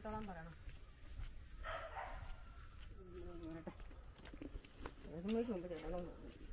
എടുത്തോളാൻ പറയണം ഏഴുമണിക്ക് മുമ്പ് ചെല്ലണം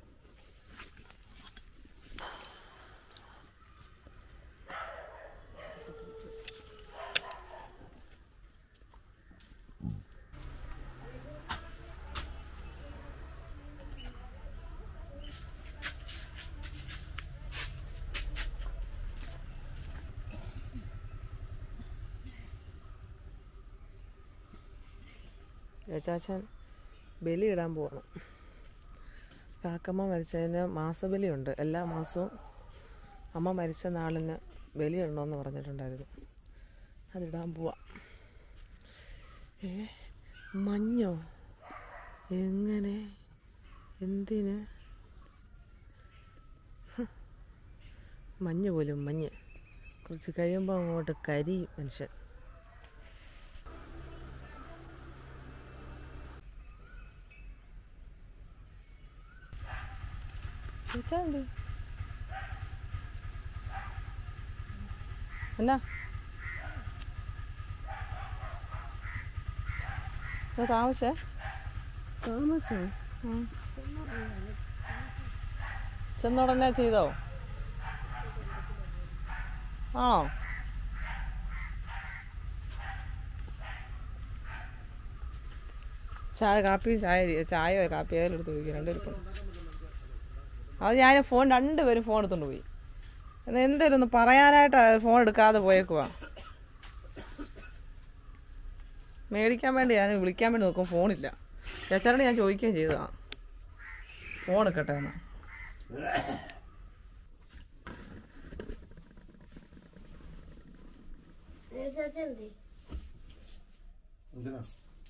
ചേച്ചാച്ചൻ ബലി ഇടാൻ പോകണം കാക്കമ്മ മരിച്ചതിന് മാസബലിയുണ്ട് എല്ലാ മാസവും അമ്മ മരിച്ച നാളിന് ബലി ഇടണമെന്ന് പറഞ്ഞിട്ടുണ്ടായിരുന്നു അതിടാൻ പോവാം ഏ മഞ്ഞോ എങ്ങനെ എന്തിന് ഹ്. മഞ്ഞ് പോലും മഞ്ഞ് കുറച്ച് കഴിയുമ്പോൾ അങ്ങോട്ട് കരി മനുഷ്യൻ ചേച്ചാ എന്ത് എന്നാ ഇത് താമസേ താമസോ ചെന്നുടനെ ചെയ്തോ ആണോ ചായ കാപ്പി ചായ ചായയോ കാപ്പി ഏതെങ്കിലും എടുത്ത് പോയി രണ്ടുപേരും പോയി അത് ഞാൻ ഫോൺ രണ്ടുപേരും ഫോൺ എടുത്തോണ്ട് പോയി എന്നാ എന്തേലും ഒന്ന് പറയാനായിട്ട് ഫോൺ എടുക്കാതെ പോയേക്കുവാ മേടിക്കാൻ വേണ്ടി ഞാൻ വിളിക്കാൻ വേണ്ടി നോക്കും ഫോണില്ല ചേച്ചാരോട് ഞാൻ ചോദിക്കുകയും ചെയ്തതാ ഫോൺ എടുക്കട്ടെ എന്നാ എന്തിനാ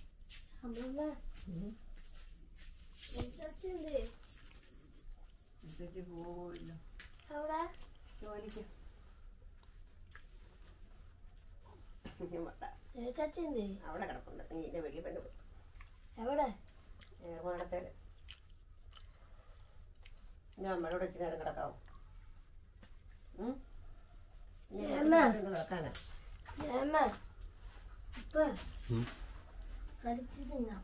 ജോലിക്ക് അവിടെ കിടപ്പുണ്ട് നീ എന്റെ വലിയ പെണ്ണ് എവിടെ ഏർമാടത്തേല് ഞാൻ അമ്മയോട് ഇച്ചിരി നേരം കിടക്കാവോ ഉം? ഇനി അമ്മ. നിങ്ങൾ കിടക്കാനാ അമ്മ ഇപ്പൊ കടിച്ചു തിന്നാം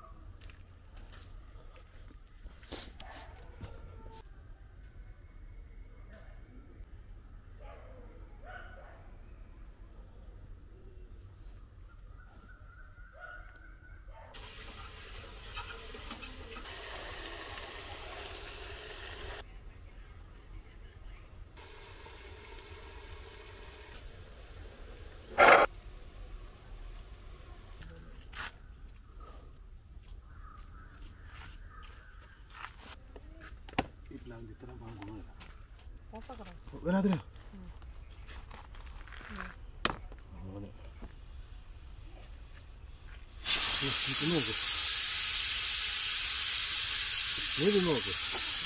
ഇതിനകത്തിനാ തിന്നു നോക്ക് നീ തിന്നു നോക്ക്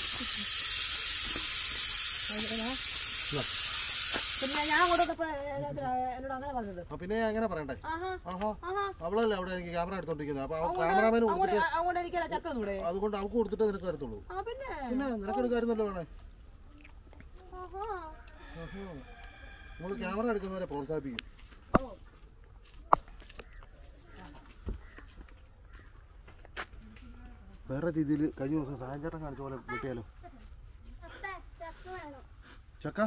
പിന്നെ ഞാൻ കൊടുത്തപ്പോ എന്നോട് അങ്ങനെ പറഞ്ഞത് ആ പിന്നെ ഞാൻ എങ്ങനെ പറയണ്ടേ ആഹാ ആഹാ ആഹാ അവളല്ലേ അവിടെ എനിക്ക് ക്യാമറ എടുത്തോണ്ടിരിക്കുന്നത് അപ്പൊ ക്യാമറാമാന് കൊടുത്തിട്ട് അങ്ങോട്ട് എനിക്കല്ല ചക്ക തൂടെ അതുകൊണ്ട് അവൾക്ക് കൊടുത്തിട്ട് നിനക്ക് വരത്തുള്ളൂ ആ പിന്നെ പിന്നെ നിനക്ക് എടുക്കാറുന്നല്ലോ വേണേ ആഹാ നമ്മൾ ക്യാമറ എടുക്കുന്നവരെ പ്രോത്സാഹിപ്പിക്കും വേറെ രീതിയിൽ കഴിഞ്ഞ ദിവസം സായഞ്ചേട്ടൻ കാണിച്ച പോലെ വെട്ടിയാലോ ചക്ക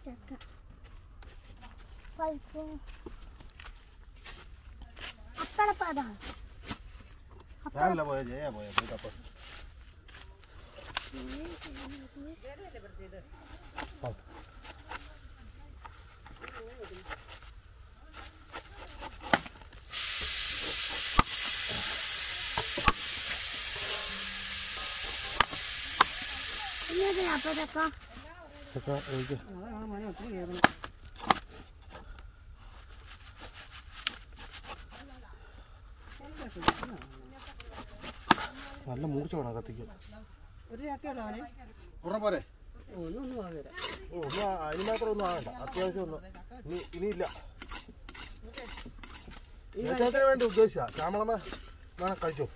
അപ്പഴപ്പാതാ ഞാനല്ല പോയ ജയ പോയ പോയിട്ടപ്പ ഇന്നത്തെ അപ്പഴക്ക ചക്ക എനിക്ക് മോനെ ഒത്തിരി കയറുന്നു നല്ല മൂർച്ച വേണം കത്തിക്കാൻ ഒരു ചക്കയുള്ളൂ അവനെ ഒരെണ്ണം പോരെ ഒന്നും ഒന്നും ആകില്ല ഓ ഒന്നും ആ- അതിന് മാത്രം ഒന്നും ആകണ്ട അത്യാവശ്യം ഒന്നും ഇനി ഇനിയില്ല ചേച്ചത്തിന് വേണ്ടി ഉദ്ദേശിച്ച ശ്യാമളമ്മ വേണം കഴിച്ചോ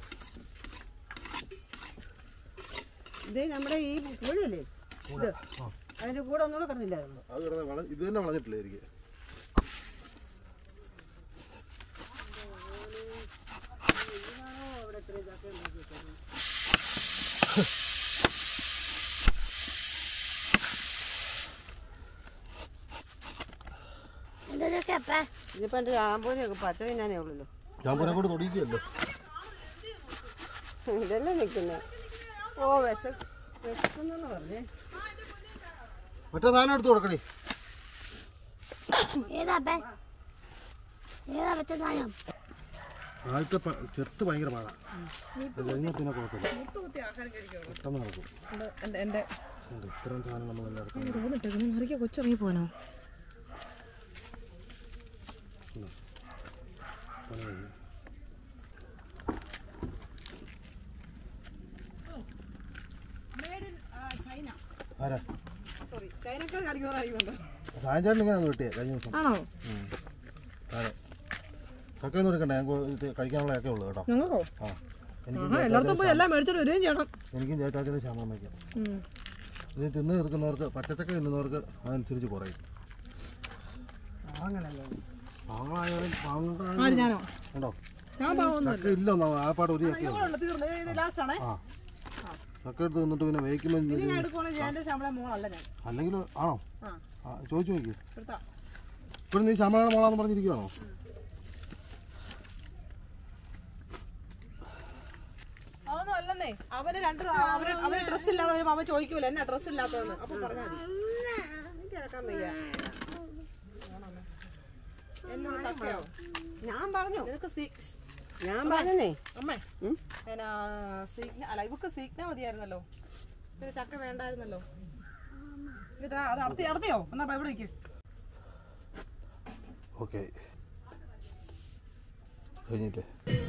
ഇത് നമ്മുടെ ഈ കോഴിയല്ലേ കൂടെ. ആ അതിന്റെ കൂടെ ഒന്നുകൂടെ കിടന്നില്ലായിരുന്നു അത് കിടന്ന് വള ഇത് തന്നെ വളഞ്ഞിട്ടില്ല എനിക്ക് എന്തൊക്കെ അപ്പേ ഇതിപ്പോ എന്റെ ആമ്പോലിയൊക്കെ പച്ച തിന്നാനേ ഉള്ളല്ലോ ഞാൻ പോലെ കൂടെ തൊടിക്കുകയല്ലോ ഇതല്ലേ നിൽക്കുന്നത് ഓ വിശ വിശക്കുന്നെന്ന് പറഞ്ഞേ മറ്റേ സാധനം എടുത്ത് കൊടുക്കണേ ഏതാ അപ്പേ ഏതാ പറ്റ സാധനം ആദ്യത്തെ പ- ചെറുത്ത് ഭയങ്കര പാടാ അത് കഴിഞ്ഞാൽ പിന്നെ കുഴപ്പമില്ല പെട്ടെന്ന് നടക്കും എൻ്റെ എൻ്റെ ഉണ്ട്. ഇത്രയും സാധനം നമ്മൾ എല്ലാം എടുക്കണം റോഡിട്ടേക്കുന്നു മറിയ കൊച്ചിറങ്ങി പോനോ പണി കഴിഞ്ഞു. ആരാ സോറി ചൈനക്കാർ കാണിക്കുന്നതായിരിക്കുന്നുണ്ടോ സായഞ്ചേട്ടൻ ഇങ്ങനെ കിട്ടിയേ കഴിഞ്ഞ ദിവസം ആണോ ഉം. അതെ ചക്കയൊന്നും എടുക്കണ്ട ഞങ്ങൾക്ക് ഇത് കഴിക്കാനുള്ള ഒക്കെ ഉള്ളു കേട്ടോ ഞങ്ങൾക്കോ ആ എനിക്കും ആഹാ എല്ലായിടത്തും പോയി എല്ലാം മേടിച്ചിട്ട് വരികയും ചെയ്യണം എനിക്കും ചേട്ടാക്കിന് ശാമം വയ്ക്കാം ഉം. ഇത് തിന്ന് തീർക്കുന്നവർക്ക് പച്ചച്ചക്ക തിന്നുന്നവർക്ക് അതനുസരിച്ച് കുറയും ആങ്ങളല്ലേ പാങ്ങളായാലും ആര് പാങ്ങളായാലും ഞാനോ ഉണ്ടോ ഞാൻ പാവൊന്നും ചക്ക ഇല്ല ആ പാട് ഒരു ചക്ക ഞങ്ങളുണ്ട് തീർന്നു ഇത് ലാസ്റ്റ് ആണേ ആ ചക്ക എടുത്ത് തിന്നിട്ട് പിന്നെ വേവിക്കുമ്പോൾ ഇനി ഞാൻ എടുക്കുവാണെങ്കിൽ എൻ്റെ ശമ്പളം മോളല്ല ഞാൻ അല്ലെങ്കിൽ ആണോ ആ ആ ചോദിച്ചു നോക്കി എടുത്താ ഇപ്പോഴും നീ ശമ്പളം മോളാന്ന് പറഞ്ഞിരിക്കുവാണോ അതൊന്നും അല്ലെന്നേ അവന് രണ്ട് അവന് അവന് ഡ്രസ് ഇല്ലാതെ വരുമ്പോ അവൻ ചോദിക്കൂല എന്നാ ഡ്രസ് ഇല്ലാത്തതെന്ന് അപ്പൊ പറഞ്ഞാൽ മതി കിടക്കാൻ വയ്യ എന്നോട് ചക്കയോ ഞാൻ പറഞ്ഞു നിനക്ക് സീ ഞാൻ പറഞ്ഞേ അമ്മേ ഉം? എന്നാ സീഗ്ന അല്ല ഇവക്ക് സീഗ്ന മതിയായിരുന്നല്ലോ പിന്നെ ചക്ക വേണ്ടായിരുന്നല്ലോ ഇത് അത് അടത്തി അടത്തിയോ എന്നാ പോ, ഇവിടെ നിൽക്ക് ഓക്കെ കഴിഞ്ഞില്ലേ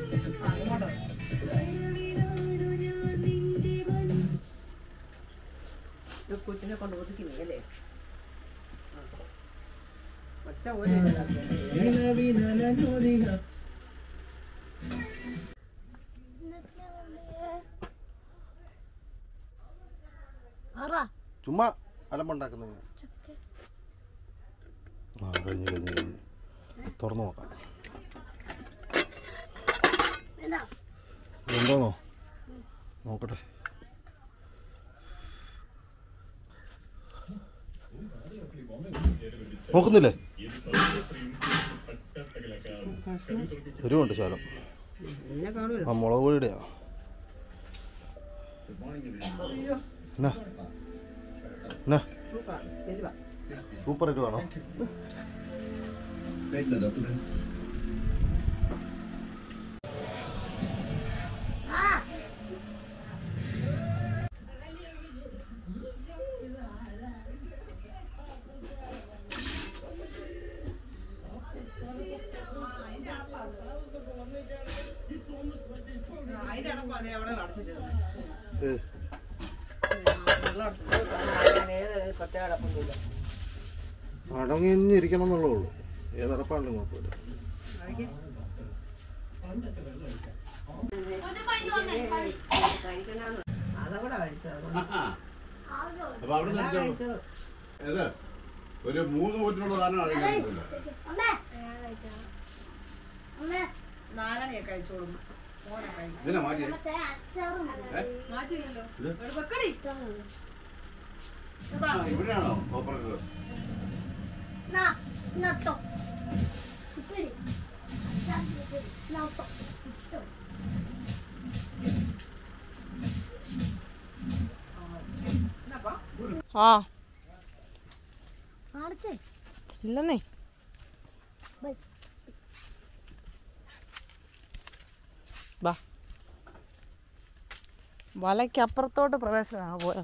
ഇത് കൊച്ചിനെ കൊണ്ട് ഒതുക്കില്ലേ അല്ലേ ഒച്ച ഒരു പറ ചുമ്മാ അലമ്പുണ്ടാക്കുന്നത് ആ കഴിഞ്ഞ് കഴിഞ്ഞ് കഴിഞ്ഞ് തുറന്നു നോക്കാം എന്താ എന്തോന്നോ നോക്കട്ടെ നോക്കുന്നില്ലേ എരിവുണ്ട് ശാലം എന്നെ കാണൂല ആ മുളക് പൊടിയുടെയാ എന്നാ എന്നാ സൂപ്പറാ എരിവാ സൂപ്പർ എരിവാണോ ആ ഏ ഏത് പ്രത്യേക അടപ്പൊന്നുമില്ല അടങ്ങിയിരിക്കണം എന്നുള്ളേ ഉള്ളൂ ഏതടപ്പാണെങ്കിലും കുഴപ്പമില്ല കഴിക്കണമെന്ന് അതവിടെ കഴിച്ചത് അപ്പൊ അവിടെ അതാ നിന്ന് കഴിച്ചത് ഏത് ഒരു മൂന്ന് കൂറ്റിനുള്ള സാധനമാണ് കഴിക്കുന്നത്. അമ്മേ അമ്മേ നാരായണിയെ കഴിച്ചോളും മോനെ കഴിക്കും ഇതിനെ മാറ്റി മറ്റേ അച്ചാറും മാറ്റിയില്ലല്ലോ വെക്കടി ആ, ഇവിടെയാണോ ഓപ്പറേറ്റർ നാ നട്ടോ ഇപ്പിടി അച്ചാർ ഇപ്പിടി നട്ടോ ഇട്ടോ ആ ആടത്തെ ഇല്ലെന്നേ ബൈ ബാ വലയ്ക്കപ്പുറത്തോട്ട് പ്രവേശനം ആ പോയോ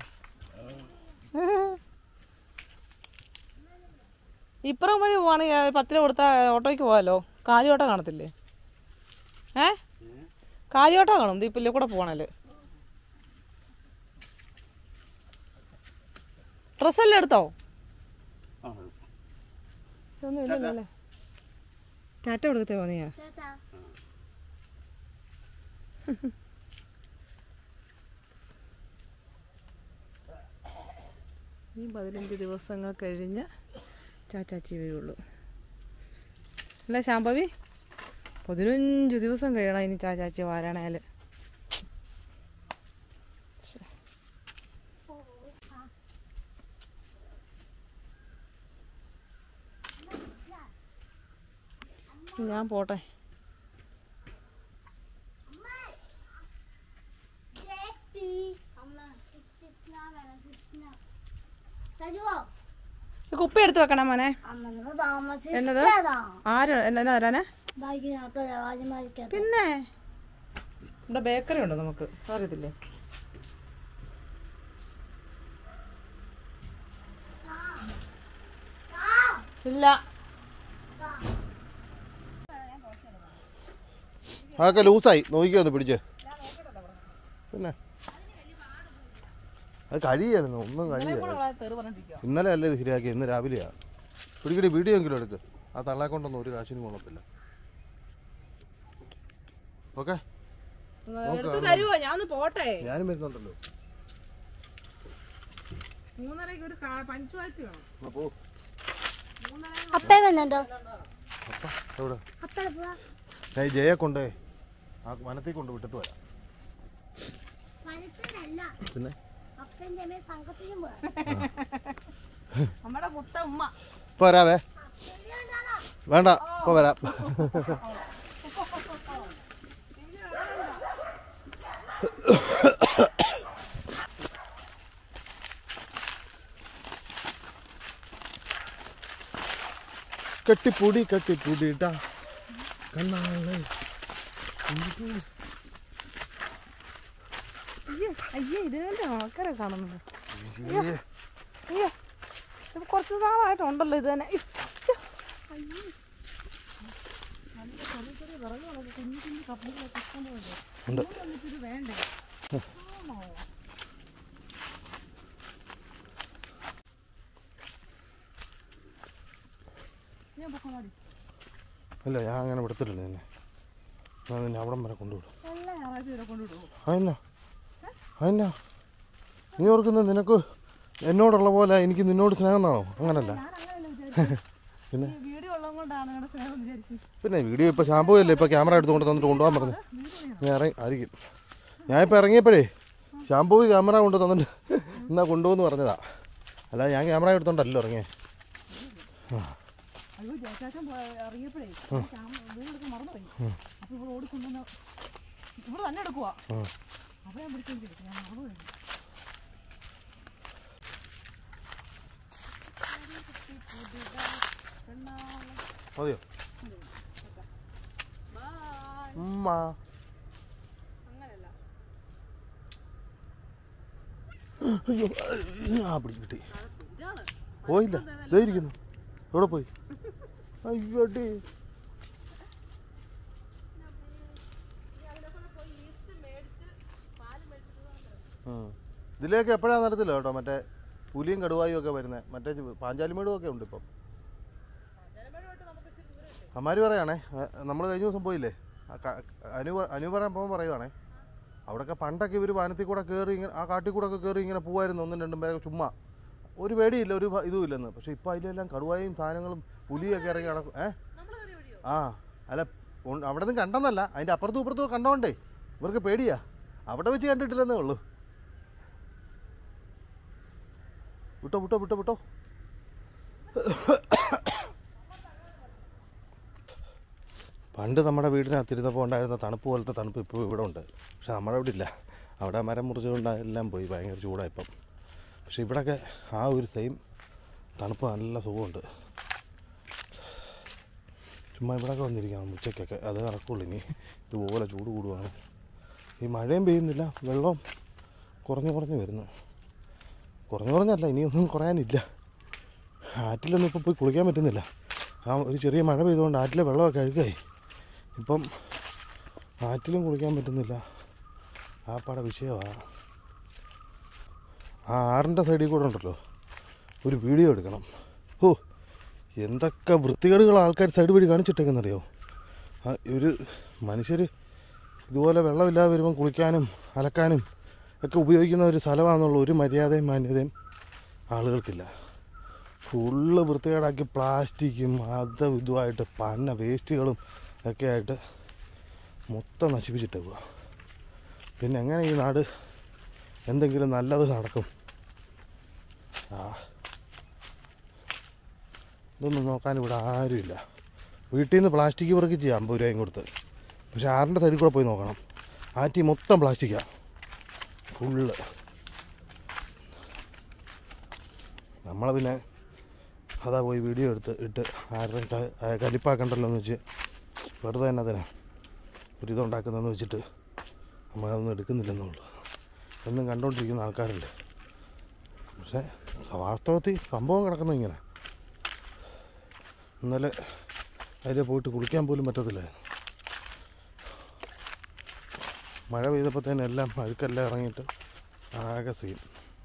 ഇപ്പുറം വഴി പോവാണെങ്കിൽ പത്ത് രൂപ കൊടുത്താൽ ഓട്ടോയ്ക്ക് പോകാമല്ലോ കാലിയോട്ടം കാണത്തില്ലേ ഏ കാലിയോട്ടം കാണും ദീപ്പില്ലേ കൂടെ പോകണല്ലേ ഡ്രസ്സെല്ലാം എടുത്തോ ഒന്നും ഇല്ലല്ലോ അല്ലേ ടാറ്റ കൊടുക്കത്തേ പോന്നിയാ ചേട്ടാ ഈ പതിനഞ്ച് ദിവസങ്ങൾ കഴിഞ്ഞ് ചാച്ചാച്ചി വരുള്ളൂ അല്ല ശാംഭവി പതിനഞ്ച് ദിവസം കഴിയണം ഇനി ചാ ചാച്ചി വരണേല് ഞാൻ പോട്ടെ ജെപി അമ്മ ഇച്ചിട്ലാ വേണം സിസ്ന തരുവോ ഈ കുപ്പി എടുത്ത് വെക്കണം മോനെ അമ്മ താമസിച്ചതാ എന്നത്? ആര് എന്നാ തരാനാ ബാഗിനകത്ത് രാജമാരിക്കകത്ത് പിന്നെ ഇവിടെ ബേക്കറി ഉണ്ട് നമുക്ക് അറിയത്തില്ലേ ഇല്ല അതൊക്കെ ലൂസായി നോക്കിക്കോ ഒന്ന് പിടിച്ച് പിന്നെ അത് കഴിയായിരുന്നു ഒന്നും കഴിയില്ല തെറി പറഞ്ഞിരിക്കുക ഇന്നലെ അല്ലേ ഇത് ശരിയാക്കി ഇന്ന് രാവിലെയാ പിടിക്കടി വീഡിയോ എങ്കിലും എടുക്ക് ആ തള്ളെ കൊണ്ടൊന്നും ഒരു കാശിനും കൊള്ളത്തില്ല ഓക്കെ എടുത്ത് തരുവോ ഞാൻ ഒന്ന് പോട്ടെ ഞാനും വരുന്നുണ്ടല്ലോ മൂന്നരക്ക് ഒരു പഞ്ചുവാലിറ്റി വേണം അപ്പോ അപ്പേ വന്നുണ്ടോ അപ്പ എവിടെ അപ്പേ പോവാ ഞാൻ ഈ ജയെ കൊണ്ടേ ആ വനത്തിൽ കൊണ്ട് വിട്ടിട്ട് വരാം മനസ്സിനല്ല പിന്നെ അപ്പൻ്റെ അമ്മയും സംഘത്തിനും പോവാ നമ്മുടെ മുത്ത ഉമ്മ ഇപ്പൊ വരാവേ വേണ്ട ഇപ്പൊ വരാം കെട്ടിപ്പൊടി കെട്ടിപ്പൊടി ഇട്ടാ കണ്ണാളെ അയ്യേ അയ്യേ ഇതിനുവേണ്ടി ആൾക്കാരെ കാണുന്നത് അയ്യോ ഇത് കുറച്ച് നാളായിട്ടുണ്ടല്ലോ ഇത് തന്നെ ഇയ്യോ. അയ്യേ. നല്ല ചെറിയ ചെറിയ വിറകുകളൊക്കെ കുഞ്ഞു കുഞ്ഞു കപ്പലുകളൊക്കെ ഇഷ്ടംപോലെ ഉണ്ട് ഇത് വേണ്ടേ ആണോ? ഞാൻ പൊക്കം പാടി ഇല്ല ഞാൻ അങ്ങനെ വിടത്തില്ല നിന്നെ ഞാൻ നിന്നെ അവിടം വരെ കൊണ്ടുവിടും എല്ലാ ഞായറാഴ്ച വരെ കൊണ്ടുവിടുമോ അതെന്നാ അതെന്നാ നീ ഓർക്കുന്നത് നിനക്ക് എന്നോടുള്ള പോലെ എനിക്ക് നിന്നോട് സ്നേഹം എന്നാണോ അങ്ങനല്ല ഞാൻ അങ്ങനെയല്ല വിചാരിച്ചു പിന്നെ ഈ വീഡിയോ ഉള്ളത് കൊണ്ടാണ് നിങ്ങളുടെ സ്നേഹം വിചാരിച്ചു പിന്നെ വീഡിയോ ഇപ്പോൾ ഷാമ്പൂ അല്ലേ ഇപ്പോൾ ക്യാമറ എടുത്തുകൊണ്ട് തന്നിട്ട് കൊണ്ടുപോകാൻ പറഞ്ഞു ഞാൻ ഇറങ്ങി ആയിരിക്കും ഞാൻ ഇപ്പോൾ ഇറങ്ങിയപ്പോഴേ ഷാമ്പൂ ക്യാമറ കൊണ്ട് തന്നിട്ട് എന്നാ കൊണ്ടുപോകുന്നു പറഞ്ഞതാ അല്ല ഞാൻ ക്യാമറ എടുത്തോണ്ടല്ലോ ഇറങ്ങിയേ അയ്യോ ജയചാച്ചൻ ഇറങ്ങിയപ്പോഴേ വീടെടുക്കാൻ മറന്നുപോയി അപ്പൊ ഇവിടെ ഓടിക്കൊണ്ടുവന്ന ഇവിടെ തന്നെ എടുക്കുവാ ആ. അപ്പൊ ഞാൻ പിടിച്ചോണ്ട് ഞാൻ മറന്നുപോയി മതിയോ ഉമ്മ അങ്ങനല്ല അയ്യോ ആ പിടിച്ച് കിട്ടി ഇതാണ് പോയില്ല ദേ ഇരിക്കുന്നു എവിടെ പോയി അയ്യോട്ടി ഉം. ഇതിലേക്ക് എപ്പോഴാണ് നടത്തില്ല കേട്ടോ മറ്റേ പുലിയും കടുവായും ഒക്കെ വരുന്നത് മറ്റേ പാഞ്ചാലിമേടും ഒക്കെ ഉണ്ട് ഇപ്പം അമ്മാര് പറയാണേ നമ്മൾ കഴിഞ്ഞ ദിവസം പോയില്ലേ ആ ക- അനു പ- അനു പറയാൻ പോകുമ്പോൾ പറയുവാണേ അവിടെയൊക്കെ പണ്ടൊക്കെ ഇവർ വനത്തിൽ കൂടെ കയറി ഇങ്ങനെ ആ കാട്ടിൽ കൂടെ ഒക്കെ കയറി ഇങ്ങനെ പോവായിരുന്നു ഒന്നും രണ്ടും പേരെ ചുമ്മാ ഒരു പേടിയില്ല ഒരു ഭ- ഇതും ഇല്ലെന്ന് പക്ഷേ ഇപ്പോൾ അതിലെല്ലാം കടുവായും സാധനങ്ങളും പുലിയൊക്കെ ഇറങ്ങി നടക്കും ഏ ആ അല്ല ഉൺ- അവിടെ നിന്ന് കണ്ടെന്നല്ല അതിൻ്റെ അപ്പുറത്തും ഇപ്പുറത്തും കണ്ടോണ്ടേ ഇവർക്ക് പേടിയാ അവിടെ വെച്ച് കണ്ടിട്ടില്ലെന്നേ ഉള്ളൂ വിട്ടോ വിട്ടോ വിട്ടോ വിട്ടോ പണ്ട് നമ്മുടെ വീടിനകത്തിരുന്നപ്പോൾ ഉണ്ടായിരുന്ന തണുപ്പ് പോലത്തെ തണുപ്പ് ഇപ്പോൾ ഇവിടെ ഉണ്ട് പക്ഷെ നമ്മുടെ ഇവിടെ ഇല്ല അവിടെ മരം മുറിച്ചുകൊണ്ട് എല്ലാം പോയി ഭയങ്കര ചൂടാണ് ഇപ്പം പക്ഷെ ഇവിടെയൊക്കെ ആ ഒരു സെയിം തണുപ്പ് നല്ല സുഖമുണ്ട് ചുമ്മാ ഇവിടെയൊക്കെ വന്നിരിക്കണം ഉച്ചയ്ക്കൊക്കെ അത് നടക്കുള്ളൂ ഇനി ഇതുപോലെ ചൂട് കൂടുവാണ് ഈ മഴയും പെയ്യുന്നില്ല വെള്ളവും കുറഞ്ഞു കുറഞ്ഞു വരുന്നു കുറഞ്ഞു കുറഞ്ഞല്ല ഇനിയൊന്നും കുറയാനില്ല ആറ്റിലൊന്നും ഇപ്പോൾ പോയി കുളിക്കാൻ പറ്റുന്നില്ല ആ ഒരു ചെറിയ മഴ പെയ്തുകൊണ്ട് ആറ്റിലെ വെള്ളമൊക്കെ അഴുക്കായി ഇപ്പം ആറ്റിലും കുളിക്കാൻ പറ്റുന്നില്ല ആ പാടെ വിഷയമാണ് ആ ആറിൻ്റെ സൈഡിൽ കൂടെ ഉണ്ടല്ലോ ഒരു വീഡിയോ എടുക്കണം ഓ എന്തൊക്കെ വൃത്തികേടുകൾ ആൾക്കാർ സൈഡ് വഴി കാണിച്ചിട്ടേക്കെന്നറിയോ ആ ഒരു മനുഷ്യർ ഇതുപോലെ വെള്ളമില്ലാതെ വരുമ്പം കുളിക്കാനും അലക്കാനും ഒക്കെ ഉപയോഗിക്കുന്ന ഒരു സ്ഥലമാണെന്നുള്ള ഒരു മര്യാദയും മാന്യതയും ആളുകൾക്കില്ല ഫുള്ള് വൃത്തികേടാക്കി പ്ലാസ്റ്റിക്കും അതും ഇതുമായിട്ട് പന്ന വേസ്റ്റുകളും ഒക്കെ ആയിട്ട് മൊത്തം നശിപ്പിച്ചിട്ടേക്കുക പിന്നെ എങ്ങനെ ഈ നാട് എന്തെങ്കിലും നല്ലത് നടക്കും ആ ഇതൊന്നും നോക്കാൻ ഇവിടെ ആരുമില്ല വീട്ടിൽ നിന്ന് പ്ലാസ്റ്റിക് പെറുക്കി ചെയ്യാം അമ്പത് രൂപയും കൊടുത്ത് പക്ഷെ ആറിൻ്റെ സൈഡിൽ കൂടെ പോയി നോക്കണം ആറ്റി മൊത്തം പ്ലാസ്റ്റിക്കാണ് ഫുള്ള് നമ്മൾ പിന്നെ അതാ പോയി വീഡിയോ എടുത്ത് ഇട്ട് ആരുടെ ക- ആ കലിപ്പാക്കണ്ടല്ലോ എന്ന് വെച്ച് വെറുതെ തന്നെ അതിനാ ഒരു ഇതുണ്ടാക്കുന്നതെന്ന് വെച്ചിട്ട് നമ്മളതൊന്നും എടുക്കുന്നില്ലെന്നുള്ളൂ എന്നും കണ്ടുകൊണ്ടിരിക്കുന്ന ആൾക്കാരുണ്ട് പക്ഷേ വാസ്തവത്തിൽ സംഭവം കിടക്കുന്നത് ഇങ്ങനെ ഇന്നലെ അതിൽ പോയിട്ട് കുളിക്കാൻ പോലും പറ്റത്തില്ല മഴ പെയ്തപ്പോഴത്തേനും എല്ലാം അഴുക്കെല്ലാം ഇറങ്ങിയിട്ട് ആകെ സീൻ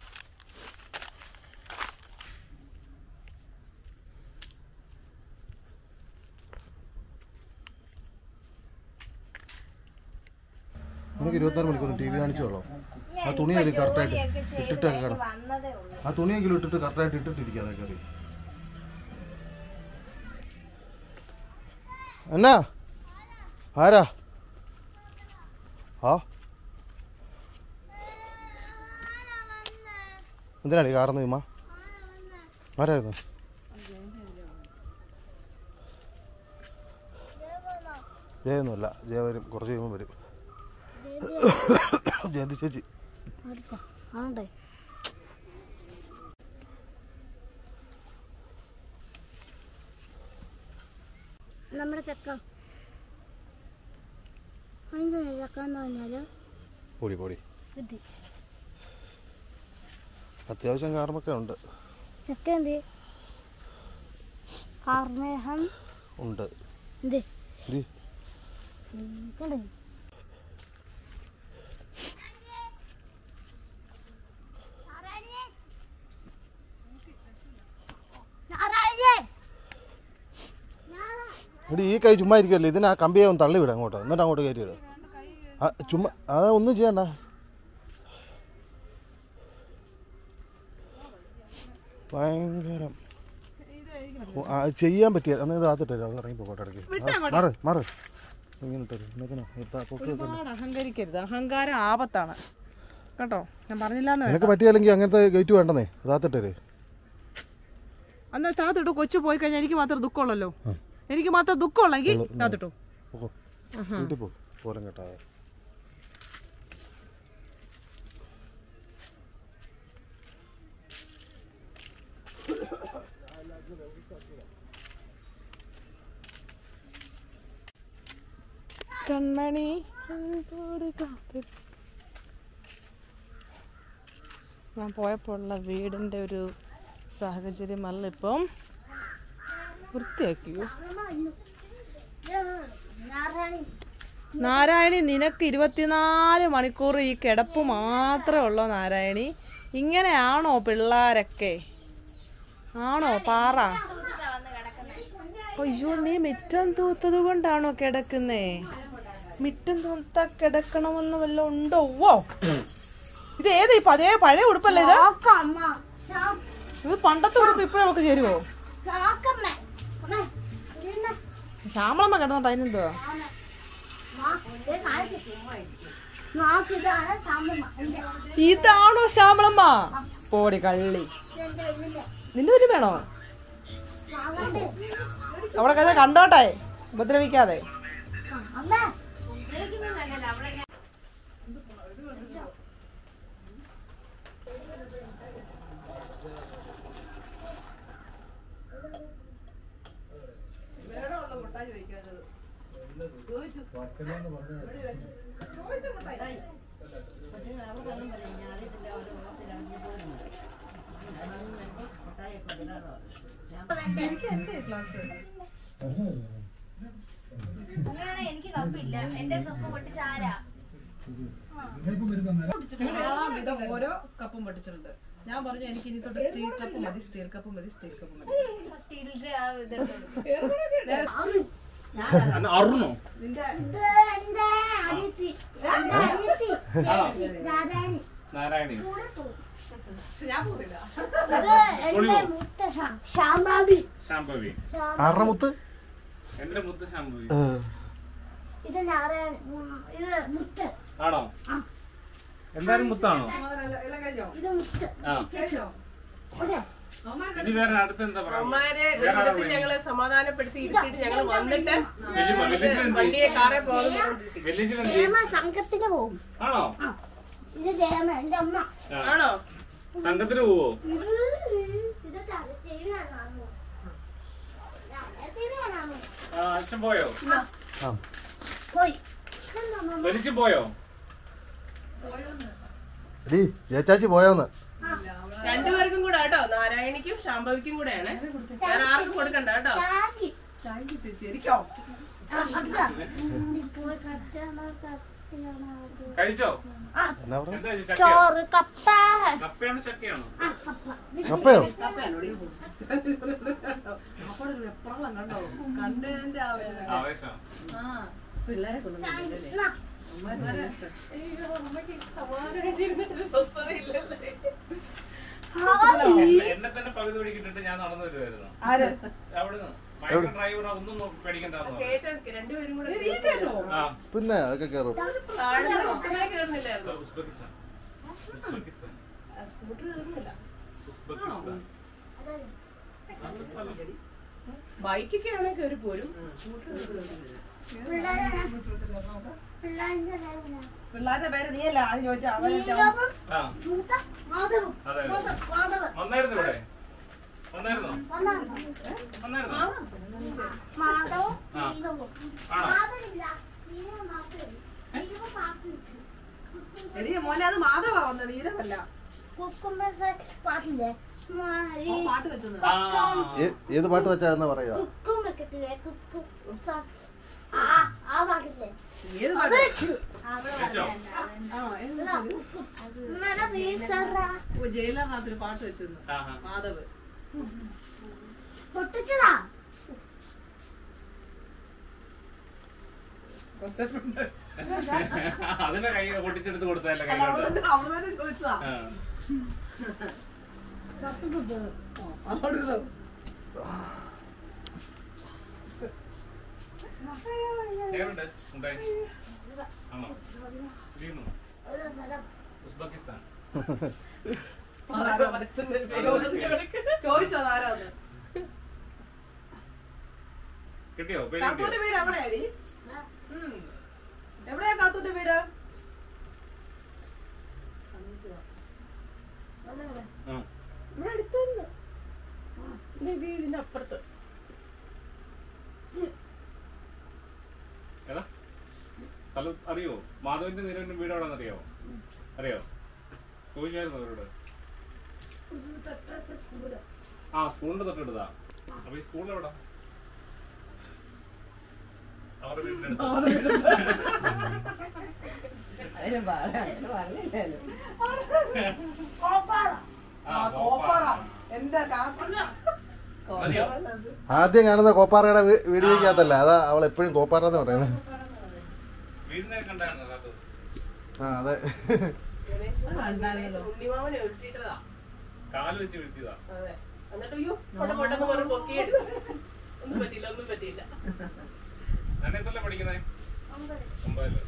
നമുക്ക് ഇരുപത്താറ് മണിക്കൂർ ടി വി കാണിച്ചോളൂ ആ തുണിയെങ്കിലും കറക്റ്റായിട്ട് ഇട്ടിട്ടൊക്കെ കിടന്നു ആ തുണിയെങ്കിലും ഇട്ടിട്ട് കറക്റ്റായിട്ട് ഇട്ടിട്ടിരിക്കാതെ കയറി എന്നാ ആരാ ആ എന്തിനാടി കാർന്ന് ഉമ്മ ആരായിരുന്നു ജയൊന്നുമല്ല ജയ വരും കുറച്ച് കഴിയുമ്പോൾ വരും ജയന്തി ചേച്ചി അടുത്ത ആണ്ടേ നമ്മുടെ ചക്ക അതിൻ്റെ ചക്ക എന്ന് പറഞ്ഞാല് പൊടി പൊടി കിട്ടി അത്യാവശ്യം കാർമൊക്കെ ഉണ്ട് ചക്ക എന്ത് കാർമേഹം ഉണ്ട് എന്ത് ഇരി. കണ്ടു എടി ഈ കൈ ചുമ്മാ ഇരിക്കുമല്ലോ ഇതിന് ആ കമ്പിയെ ഒന്ന് തള്ളിവിടാം അങ്ങോട്ട് എന്നിട്ട് അങ്ങോട്ട് കയറ്റിയിടും ആ ചുമ്മാ അതാ ഒന്നും ചെയ്യണ്ട ഭയങ്കരം ഓ, ആ, ചെയ്യാൻ പറ്റിയ അന്ന് ഇത് ആത്തിട്ടേ അത് ഇറങ്ങി പോകട്ടെ ഇടയ്ക്ക് മാറ് മാറ് ഇങ്ങനെ ഇട്ടേ നിൽക്കണം പൊക്കി വെക്കണം ഒരുപാട് അഹങ്കരിക്കരുത് അഹങ്കാരം ആപത്താണ് കേട്ടോ ഞാൻ പറഞ്ഞില്ലാന്ന് നിനക്ക് പറ്റിയാലെങ്കിൽ അങ്ങനത്തെ ഗേറ്റ് വേണ്ടെന്നേ അതാത്തിട്ടേ അന്ന് താത്തിട്ടു കൊച്ചു പോയി കഴിഞ്ഞാൽ എനിക്ക് മാത്രം ദുഃഖമുള്ളല്ലോ എനിക്ക് മാത്രം ദുഃഖമുള്ളെങ്കിൽ താത്തിട്ടു ഓഹോ വീട്ടിൽ പോ പോലും കേട്ടാ കൺമണി അൻപോട് കാത്ത് ഞാൻ പോയപ്പോൾ ഉള്ള വീടിൻ്റെ ഒരു സാഹചര്യമല്ല ഇപ്പം വൃത്തിയാക്കിയോ നാരായണി നിനക്ക് ഇരുപത്തിനാല് മണിക്കൂർ ഈ കിടപ്പ് മാത്രമേ ഉള്ളൂ നാരായണി ഇങ്ങനെയാണോ പിള്ളാരൊക്കെ ആണോ പാറ അയ്യോ നീ മിറ്റം തൂത്തത് കൊണ്ടാണോ കിടക്കുന്നേ മിറ്റം തൂത്ത കിടക്കണമെന്ന് വല്ല ഉണ്ടോ ഓ ഇത് ഏത് ഇപ്പൊ അതേ പഴയ ഉടുപ്പല്ലേ ഇത് അമ്മ ഇത് പണ്ടത്തെ ഉടുപ്പ് ഇപ്പഴും നമുക്ക് ചേരുവോ കാക്കമ്മ അമ്മ ഇതെന്നാ ശ്യാമളമ്മ കിടന്നിട്ട് അതിനെന്തോ നോക്കിതാണ് സാമ്പമ്മ ഇതാണോ ശ്യാമളമ്മ പോടി കള്ളി ഇതെന്റെ ഇതിന്റെ നിന്റെ ഒരു വേണോ വാങ്ങണ്ടേ അവിടെ കഥ കണ്ടോട്ടെ ഉപദ്രവിക്കാതെ അമ്മ എനിക്ക് കപ്പില്ല എന്റെ കപ്പ് പൊട്ടിച്ചാരാ വിധം ഓരോ കപ്പും പഠിച്ചിട്ടുണ്ട് ഞാൻ പറഞ്ഞു എനിക്ക് ഇനി തൊട്ട് സ്റ്റീൽ കപ്പ് മതി സ്റ്റീൽ കപ്പ് മതി സ്റ്റീൽ കപ്പ് മതി സ്റ്റീലിന്റെ ആ ഇതുണ്ട് അറുന്നോ നിന്റെ ഇത് എന്റെ അനിയത്തി എന്റെ അനിയത്തി ചേച്ചി രാധാനി നാരായണി കൂടെ പോകും പക്ഷെ ഞാൻ പോകില്ല ഇത് എന്റെ മുത്ത ശാ- ശാംബാബി ശാംഭവി ആരുടെ മുത്ത് എന്റെ മുത്ത് ശാംഭവി ഇത് നാരായണ ഉം, ഇത് മുത്ത് ആണോ എന്തായാലും മുത്താണോ ഇത് മുത്ത് ആ അതെ ഇനി വേറെ അടുത്ത് എന്താ പറയാ അമ്മമാരെ ഒരിടത്ത് ഞങ്ങള് സമാധാനപ്പെടുത്തി ഇരുത്തിയിട്ട് ഞങ്ങൾ വന്നിട്ട് വെല്ലിശ്ശേരി എന്ത് വണ്ടിയെ കാറെ പോകുന്നു വെല്ലിശ്ശേരി എന്ത് ജയമ സംഘത്തിന് പോകും ആണോ ഇത് ജയമ എന്റെ അമ്മ ആ. ആണോ സംഘത്തിന് പോവോ ഇത് ഇത് ടി വി കാണാമോ ടി വി കാണാമോ ആ, അച്ഛൻ പോയോ ആ പോയി ഇതെന്താ അമ്മ? വലിച്ചു പോയോ എടീ ചേച്ചാച്ചി പോയോന്ന് രണ്ടുപേർക്കും കൂടെ കേട്ടോ നാരായണിക്കും ശാംഭവിക്കും കൂടെയാണ് വേറെ ആർക്കും കൊടുക്കണ്ട കേട്ടോ ടാങ്കി. ശരിക്കോ ആ, അതാ. ഇപ്പോൾ കറ്റാണ്, കത്തിയാണ് അത്. കഴിച്ചോ ആ, എന്നാ പറഞ്ഞ എന്താ ഇത് ചക്കയോ ചോറ് കപ്പ കപ്പയാണോ ചക്കയാണോ ആ, കപ്പ കപ്പയോ അപ്പോൾ വെപ്രാളം കണ്ടോ കണ്ടതിന്റെ ആ ഒരു- ആവേശം ആ പിള്ളേരെ കൊണ്ടുവന്നില്ലേ എന്നാ, സ്വസ്ഥതയില്ലല്ലേ എന്നെ- എന്നെ തന്നെ പകുതി പിടിക്കിട്ടിട്ട് ഞാൻ നടന്നു വരുമായിരുന്നു ആര് അവിടുന്ന് മൈക്രോ ഡ്രൈവർ ഒന്നും നോക്കി പേടിക്കണ്ടെന്ന് പറഞ്ഞു കേട്ടോ രണ്ടുപേരും കൂടെ നീ കേട്ടോ ആ പിന്നെ അതൊക്കെ കയറും താഴെ ഒട്ടനെ കേറുന്നില്ലായിരുന്നു ഉസ്ബെക്കിസ്ഥാൻ ഉസ്ബെക്കിസ്ഥാൻ സ്കൂട്ടർ കേറുന്നില്ല ഉസ്ബെക്കിസ്ഥാൻ ബൈക്കൊക്കെ ആണെങ്കിൽ കയറി പോരും പിള്ളേരാണ്. പിള്ളേരുടെ പേരെന്നാ? പിള്ളേരുടെ പേര് നീയല്ല ആദ്യം ചോദിച്ചാ അവരെ നീലവും ആ മൂത്ത മാധവും. അതെ. മൂത്ത മാധവൻ. വന്നായിരുന്നു ഇവിടെ വന്നായിരുന്നോ വന്നാണോ? വന്നായിരുന്നോ മാധവും ആ. നീലവും. ആണോ? മാധവില്ല. നീലം മാത്രമേ ഉള്ളൂ. നീലം മാത്രമേ ഉള്ളൂ. എടിയ മോനെ അത് മാധവ വന്നത് നീരമല്ല കുക്കുമ്പർ പാട്ടില്ലേ മാ- ഈ പാട്ട് വെച്ചത് ആ ഏ- ഏത് പാട്ട് വെച്ചായിരുന്ന പറയുക കുക്കും വെക്കത്തില്ലേ കുക്കും സ- ആ ആ പാട്ടില്ലേ ഏത് അത് പാട്ട് വെച്ചു. വെച്ചോ ആ ഏത് ഇതാ, കുക്കും. ഉമ്മയുടെ വീസറ. ഓ, ജയിലറിനകത്തൊരു പാട്ട് വെച്ചിരുന്നു ആ ആ. മാധവ് പൊട്ടിച്ചതാ അതിനെ കൈ പൊട്ടിച്ചെടുത്ത് കൊടുത്തതല്ലേ കൈ അല്ല, കൊണ്ട് അവിടെ അവിടെ തന്നെ ചോദിച്ചതാ ആ. അവിടെ ഇരുന്നോ. എങ്ങനുണ്ട് ഉണ്ടായി ആണോ ഇരിക്കുന്നു. ഒരു സ്ഥലം ഉസ്ബെക്കിസ്ഥാൻ അതാരാ ചോദിച്ചോ അതാരാന്ന് കിട്ടിയോ പേര് കാത്തൂന്റെ കിട്ടിയോ വീട് എവിടെയാടി ഉം. എവിടെയാ കാത്തൂന്റെ വീട് ആ. ഇവിടെ അടുത്തുണ്ട് ഇതിന്റെ അപ്പുറത്ത് ഏതാ സ്ഥലം അറിയോ മാധവന്റെ നീരവിന്റെ വീട് എവിടെന്ന് അറിയോ അറിയോ ചോദിച്ചായിരുന്നു അവരോട് ആ സ്കൂളിന്റെ തൊട്ടടുത്താ അപ്പൊ ഈ സ്കൂൾ എവിടാ അവരുടെ വീടിന്റെ അടുത്ത് അതിന് പറഞ്ഞില്ലല്ലോ കോപ്പാറ ആ, ആ കോപ്പാറ എന്റെ കാപ്പ മതിയോ? ആദ്യം കാണുന്ന കോപ്പാറയുടെ വീ- വീഡിയോക്കകത്തല്ല അതാ അവൾ എപ്പോഴും കോപ്പാറ എന്ന് പറയുന്നത് വീടിനെ കണ്ടായിരുന്നു കാത്തു ആ അതെ ഉണ്ണിമാമനെ ഉരുട്ടിട്ടതാ കാല് വെച്ച് വീഴ്ത്തിയതാ അതെ എന്നിട്ട് അയ്യോ പൊട്ട പൊട്ടെന്ന് പറഞ്ഞ് പൊക്കിയെടുത്തു ഒന്നും പറ്റിയില്ല ഒന്നും പറ്റിയില്ല ഞാൻ എത്രല്ലേ പഠിക്കുന്നേ ഒമ്പതില്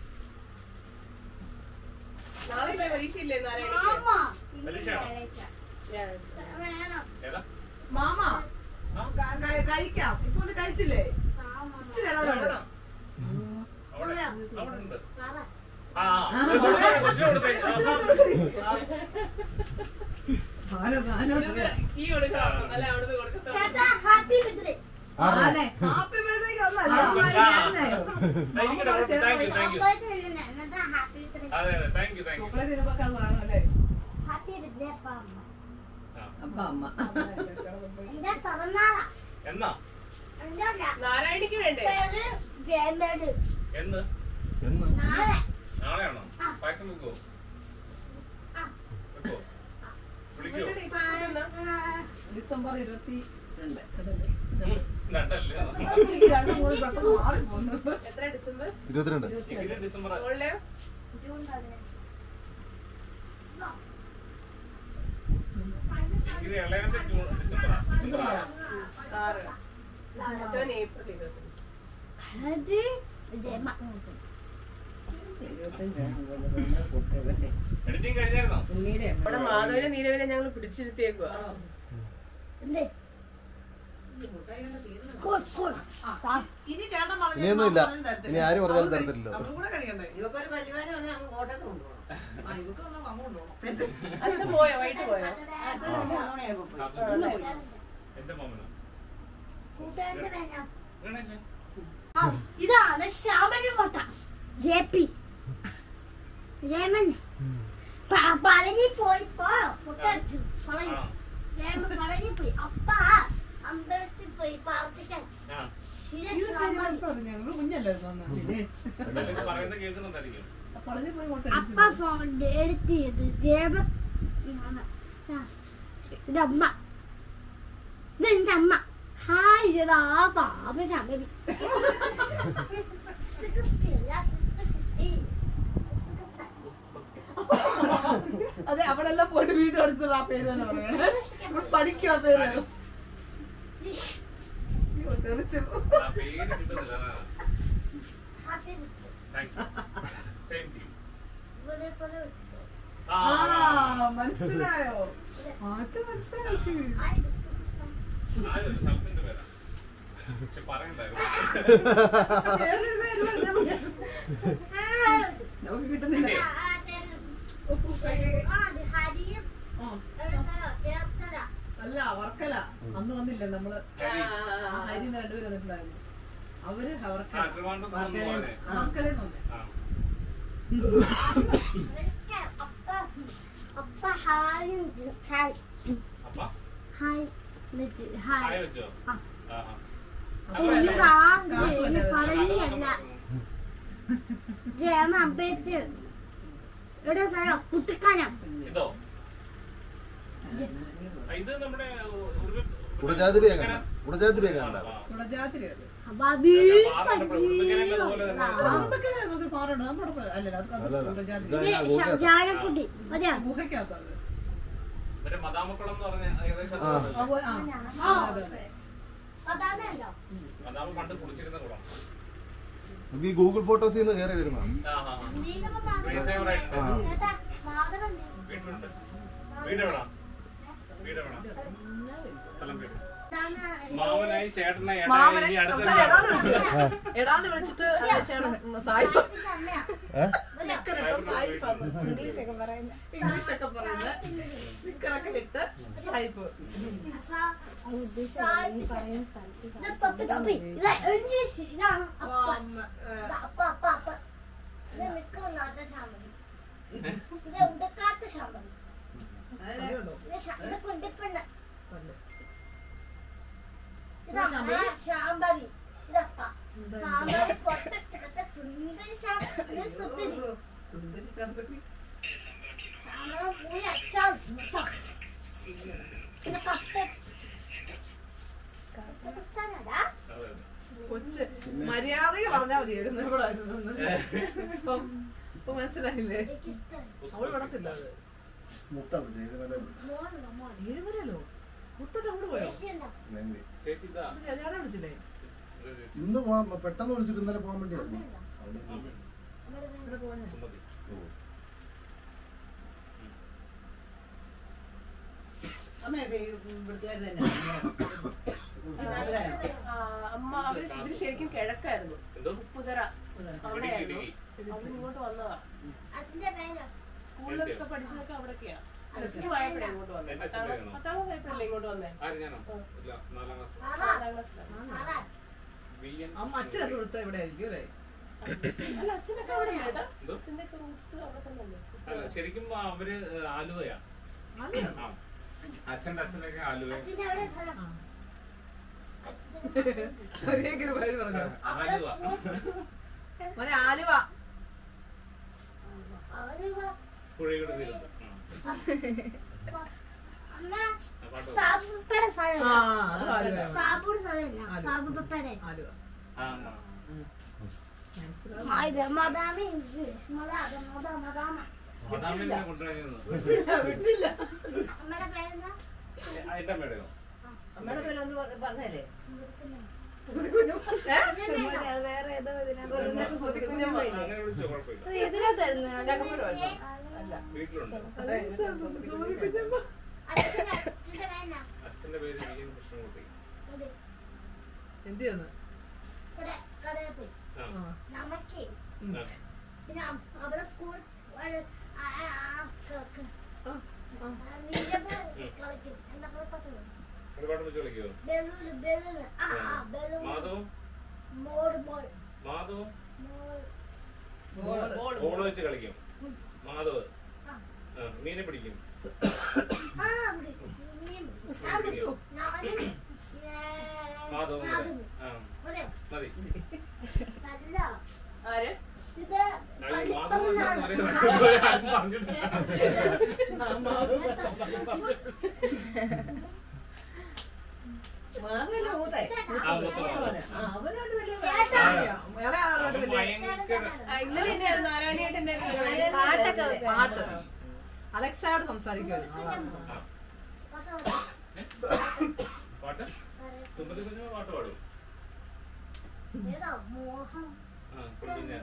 നാളെ ഇല്ലേ പരീക്ഷയില്ലേ നാരായണിക്ക് മാമ പരീക്ഷയാണോ ഞാൻ വേണം ഏതാ മാമ ക- ക- കഴിക്കാം ഇപ്പൊ ഒന്ന് കഴിച്ചില്ലേ മാമ ഇച്ചിരി ഇളവുണ്ട്. അവിടെ അവിടെ ഉണ്ട് പറ ആ ആ, ഇത് കൊടുത്തേ, കൊച്ചിന് കൊടുത്തേ. ആ, ആരോ സാധനം ഇവിടുന്ന് കീ കൊടുക്കാം അല്ല അവിടുന്ന് കൊടുക്കത്തോ ചേട്ടാ ഹാപ്പി ബർത്ത്ഡേ ആരുടെ ആനെ, ഹാപ്പി ബർത്ത്ഡേക്ക് ഒന്നല്ല ആ, അമ്മ ആ. ഞാനല്ലേ? ആ, ഇരിക്കട്ടെ, കുഴപ്പം- thank you thank you chocolate തന്നെ എന്നിട്ട് ഹാപ്പി ബർത്ത്ഡേ അതെ അതെ thank you thank you chocolate ഇതിനൊക്കെ അത് വേണമല്ലേ? ആ, ഹാപ്പി ബർത്ത്ഡേ അപ്പ അമ്മ അപ്പ അമ്മ എന്റെ പിറന്നാളാ എന്നാ എന്റെ അല്ല. നാരായണിക്ക് വേണ്ടേ പേര് ജയമേട് എന്ന് എന്ന് നാളെ നാളെയാണോ പായസം വെക്കുവോ ആ. വെക്കുവോ വിളിക്കുവോ ആ, ഡിസംബർ ഇരുപത്തി രണ്ട് ഉം, രണ്ടല്ലേ എനിക്ക് രണ്ട് മൂന്ന് പെട്ടെന്ന് മാറി പോന്നു എത്ര ഡിസംബർ ഇരുപത്തിരണ്ട് ഡിഗ്രി ഡിസംബർ മോളുടെ ജൂൺ പതിനഞ്ച് ഡിഗ്രി ഇളയവന്റെ ജൂൺ ഡിസംബറാ ഡിസംബർ ആറാ ആറ് മറ്റവൻ ഏപ്രിൽ ഇരുപത്തഞ്ച് അത് ജയമ എഡിറ്റിംഗ് കഴിഞ്ഞായിരുന്നോ നമ്മുടെ മാധവനെ നീരവിനെ ഞങ്ങൾ പിടിച്ചിരുത്തിയേക്കുക എന്തേ സ്കൂൾ സ്കൂൾ ഇനി ചേട്ടൻ പറഞ്ഞു ഇനിയൊന്നുമില്ല ഇനി ആര് പറഞ്ഞാലും തരത്തില്ലല്ലോ അവളും കൂടെ കഴിക്കണ്ടേ ഇവക്കൊരു പരിപാടി വന്നാൽ അങ്ങ് കോട്ടയത്ത് കൊണ്ടുപോകണം ആ ഇവക്ക് വന്നാൽ അങ്ങോട്ട് പോകണം അച്ഛൻ പോയോ വൈകിട്ട് പോയോ എന്റെ മോമനോ കൂട്ടുകാരന്റെ പേരാ ഗണേശൻ ആ, ഇതാണ് ശ്യാമന്റെ ഫോട്ട ജെ പി രേമൻ പ- പളനി പോയിപ്പോ പൊട്ടടിച്ചു പളനി ആ രേമൻ പളനി പോയി അപ്പ അമ്പലത്തിൽ പോയി പ്രാർത്ഥിക്കാൻ ആ ശില ഇത് ശ്യാമൻ പറഞ്ഞു ഞങ്ങള് കുഞ്ഞല്ലായിരുന്നു അന്ന് പിന്നെ എന്തായാലും ഇത് പറയുന്നത് കേൾക്കുന്നുണ്ടായിരിക്കും പളനി പോയി അപ്പ ഫോൺ എടുത്തിയത് ജേമൻ ഇതാണ്. ആ, ഇതമ്മ ഇത് എന്റെ അമ്മ ഹായ് ഇതാ പാപ ശാമി അതെ അവിടെ എല്ലാം പോയിട്ട് വീട്ടിൽ അടുത്ത് റാപ്പ് ചെയ്ത് തന്നെ പറയണേ ഇവിടെ പഠിക്കുക പേര് അയ്യോ, തെറിച്ചു ആ പേര് കിട്ടുന്നില്ല താങ്ക് യു സെയിം ടീം ആ ആ മനസ്സിലായോ മാറ്റം മനസ്സിലാക്കി ആരും സ്ഥലത്തിന്റെ പേരാ പക്ഷെ പറയണ്ടായിരുന്നു വേറൊരു പേര് പറഞ്ഞാ മതി. നമുക്ക് കിട്ടുന്നില്ല ഹരിയും ആ, ചേർത്തല അല്ല വർക്കല അന്ന് വന്നില്ല നമ്മള് ഹരി. ആ ഹരിന്ന് രണ്ടുപേരും വന്നിട്ടുണ്ടായിരുന്നു അവര് ആ വർക്കല ട്രിവാൻഡ്രത്ത് നിന്ന് പോവാനെ. വർക്കലേന്ന് വന്നേ ആ അവർക്ക് അപ്പ അപ്പ ഹായ് ഹായ് അപ്പ ഹായ് എന്നിട്ട് ഹായ് ഹായ് വെച്ചോ ആ. ആ ആ ഒന്ന് കാക്കുവല്ലേ? വാങ്ങി പറഞ്ഞല്ല നല്ലതൊക്കെ ജയമ അമ്പലത്തിൽ എവിടെ സ്ഥലം കുട്ടിക്കാനം ഇതോ ആ, ഇത് നമ്മുടെ ഒരു- കുടജാതിരിയെ കണ്ട കുടജാതിരിയെ കണ്ട ആ. കുടജാതിരി അത്. ബാബി പാറയുടെ പ്രകൃതിക്കരയൊക്കെ അതുപോലെ തന്നെ അതൊക്കെ നമുക്ക് പാറയുണ്ട് നമ്മുടെ പ്ര- അല്ലല്ല അത് അത് അല്ലല്ല. കുടജാതിരി ഇതാ ഞാൻ ഗൂഗിൾ ജാനക്കുട്ടി മതിയോ ഗുഹയ്ക്കകത്തത് മറ്റേ മദാമക്കുളം എന്ന് പറഞ്ഞ ഏകദേശം ആ. അതുപോലെ. ആ, പോയി- ആ. ആ. അതെ, അതെ. അതാണല്ലോ മദാമ പണ്ട് കുളിച്ചിരുന്ന കുളം ഇത് ഈ ഗൂഗിൾ ഫോട്ടോസിൽ നിന്ന് കയറി വരുന്നതാണ് ആ ആ ആ. നീലമ്മ Screen saver ആയിട്ട്. ആ. ചേട്ടാ മാധവൻ വീട്ടിലുണ്ട് വീട് എവിടാ വീട് എവിടാ സ്ഥലം പേര് മാമനായി ചേട്ടനായി ഏട്ടായി മാമനെ ഇനി അടുത്ത അവസാനം എടാന്ന് വിളിച്ചിട്ട് എടാന്ന് വിളിച്ചിട്ട് ചേട്ടൻ സായിപ്പ് അമ്മയാ ഏഹ് ഇംഗ്ലീഷ് ഒക്കെ പറയുന്നത് സ്റ്റിക്കറൊക്കെ ഇട്ട് സായിപ്പ് ഇത് തൊപ്പി തൊപ്പി ഇത് എഞ്ചി ഇതാണ് അപ്പ ഇത് അപ്പ അപ്പ അപ്പ ഇത് നിൽക്കുന്ന ശാമതി ഇത് ഉടുക്കാത്ത ശാമതി ഇത് ശ- ഇത് കുണ്ടിപ്പെണ്ണ് ഇതാണ് ശാംബവി ഇതപ്പ ശാംബവി പൊട്ടത്തിലത്തെ സുന്ദരി ശാംബവി സുന്ദരി സുന്ദരി ശാന്തരി. ശാമളം പോയി അച്ചാൽ പിന്നെ കപ്പ കപ്പ പുസ്തകമല്ല കൊച്ച് മര്യാദക്ക് പറഞ്ഞാ മതിയായിരുന്നു ഇവിടെ ആയിരുന്നു. ഇപ്പം ഇപ്പൊ മനസ്സിലായില്ലേ എനിക്ക് ഇഷ്ടം അവള് വിടത്തില്ല അത് മോനുണ്ടോ മോൻ ഏഴുവരല്ലോ മുത്തോട്ട് അങ്ങോട്ട് പോയോ ചേച്ചിയുണ്ടോ ചേച്ചി ഇതാ കല്യാണം വിളിച്ചില്ലേ ഇത് ചേച്ചി. ഇന്ന് പോവാൻ പെട്ടെന്ന് വിളിച്ചിട്ട് ഇന്നലെ പോകാൻ വേണ്ടിയായിരുന്നു അമ്മയുണ്ടോ അമ്മയുടെ പേര് ഇവിടെ പോന്നെ സുമതി. അമ്മയൊക്കെ ഈ ഇവിടുത്തുകാര് തന്നെ നാട്ടുകാരാണ്. ആ, അമ്മ അവര് ഇവര് ശരിക്കും കിഴക്കായിരുന്നു എന്തോ ഉപ്പുതറ ഇടുക്കി അവിടെയായിരുന്നു ഇടുക്കി അവര് ഇങ്ങോട്ട് വന്നതാ അച്ഛന്റെ പേരോ സ്കൂളിലൊക്കെ പഠിച്ചതൊക്കെ അവിടൊക്കെയാ പ്ലസ് ആയപ്പോഴേ ഇങ്ങോട്ട് വന്നേ എന്റെ പത്താം ക്ലാസ് അച്ഛൻ്റെ പത്താം ക്ലാസ് ആയപ്പോഴല്ലേ ഇങ്ങോട്ട് വന്നേ ആര് ഞാനോ ഇല്ല നാലാം ക്ലാസ് ആറാ നാലാം ക്ലാസ്സിലാണ് ആറാ വി എൻ അമ്മ അച്ഛനൊക്കെ ഇവിടുത്തെ ഇവിടെ ആയിരിക്കും അല്ലേ അല്ല അച്ഛനൊക്കെ അവിടെ കേട്ടാ എന്തോ? അച്ഛന്റെ ഒക്കെ റൂട്ട്സ് അവിടെ തന്നെ അല്ലേ അല്ല ശരിക്കും അവര് ആലുവയാ ആലുവ? ആ അച്ഛന്റെ അച്ഛനൊക്കെ ആലുവ അച്ഛന്റെ അവിടെ സ്ഥലം ആ. അച്ഛന്റെ ചെറിയൊരു പേര് പറഞ്ഞു ആലുവ മോനെ ആലുവ അവര് പുഴയുടെ തീരത്ത് ആ. അമ്മ ആ, പാട്ട് പാട്. സാബുപ്പയുടെ ആ സ്ഥലമല്ല അത് ആലുവ സാബുടെ സ്ഥലമല്ല ആലുവ. സാബുപ്പയുടെ ആലുവ ആ, ആ. മനസ്സിലാവും ആ ഇത് മദാമ ഇംഗ്ലീഷ് മദാമ മദാമ മദാമ മദാമിനെ കൊണ്ടുവരുന്നത് വിട്ടില്ല അമ്മയുടെ പേരെന്താ അതിന്റെ മേടയോ അമ്മയുടെ പേരൊന്ന് പറഞ്ഞല്ലേ വേറെ ഏതോ അങ്ങനെ വിളിച്ചോ കുഴപ്പമില്ല ഇതിനകത്തായിരുന്നു വീട്ടിലുണ്ട് അച്ഛനെ അച്ഛന്റെ വേണ്ട അച്ഛന്റെ പേര് വിജയൻ കൃഷ്ണൻകുട്ടി എന്ത് ചെയ്യുന്നു ഇവിടെ കടയിൽ പോയി ആ നമുക്ക് ആ. പിന്നെ അവിടെ സ്കൂൾ കളിക്കും എന്താ കളിപ്പറ്റുന്നു ഒരു പാട്ട് വെച്ച് കളിക്കുമോ ബലൂണ് ബലൂണ് ആ ആ ബലൂൺ മാധവും മോഡ് ബോൾ മാധവും മോൾ ഓള് വെച്ച് കളിക്കും മാധവ് ആ മീനെ പിടിക്കും ആ പിടിക്കും. മീൻ പിടിക്കും. ഞാൻ പിടിച്ചു. ഞാനും, ഏ, മാധവും കൂടെ. നാദും. ആ മതിയോ? മതി നല്ല ആര് ഇത് അയ്യോ, മാധവ് കളിപ്പന്താണ്. എന്നൊന്നും ആരും പറഞ്ഞിട്ടില്ല. മാങ്ങയിലെ മൂത്തേ ആ, മൂത്ത മാധവ്. ആ, അവനോട് വലിയ ചേട്ടാ. അവൻ ഭയങ്കര ആ, ഇന്നലെ എന്നെ നാരായണിയേട്ടന്റെ പാട്ട് അലക്സയോട് സംസാരിക്കുമായിരുന്നു ആ. പാട്ട് സുമതി കുഞ്ഞു പാട്ട് പാടും ഏതാ മോഹം ആ കുഞ്ഞിഞ്ഞാൻ